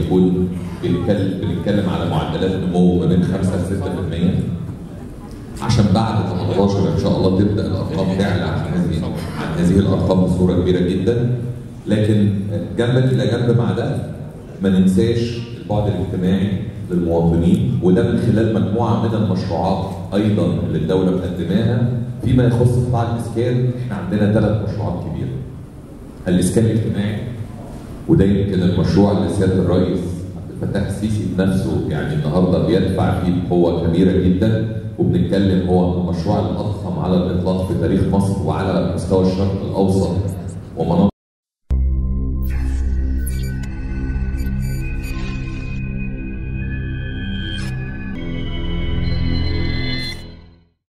هيكون بنتكلم بنتكلم على معدلات نمو ما بين 5 ل 6% عشان بعد 18 ان شاء الله تبدا الارقام تعلى عن هذه عن هذه الارقام بصوره كبيره جدا لكن جنبا الى جنب مع ده ما ننساش البعد الاجتماعي للمواطنين وده من خلال مجموعه من المشروعات ايضا اللي الدوله مقدماها فيما يخص قطاع الاسكان احنا عندنا ثلاث مشروعات كبيره. الاسكان الاجتماعي وده يمكن المشروع اللي سياده الرئيس عبد الفتاح السيسي بنفسه يعني النهارده بيدفع فيه بقوه كبيره جدا وبنتكلم هو المشروع الاضخم على الاطلاق في تاريخ مصر وعلى مستوى الشرق الاوسط ومناطق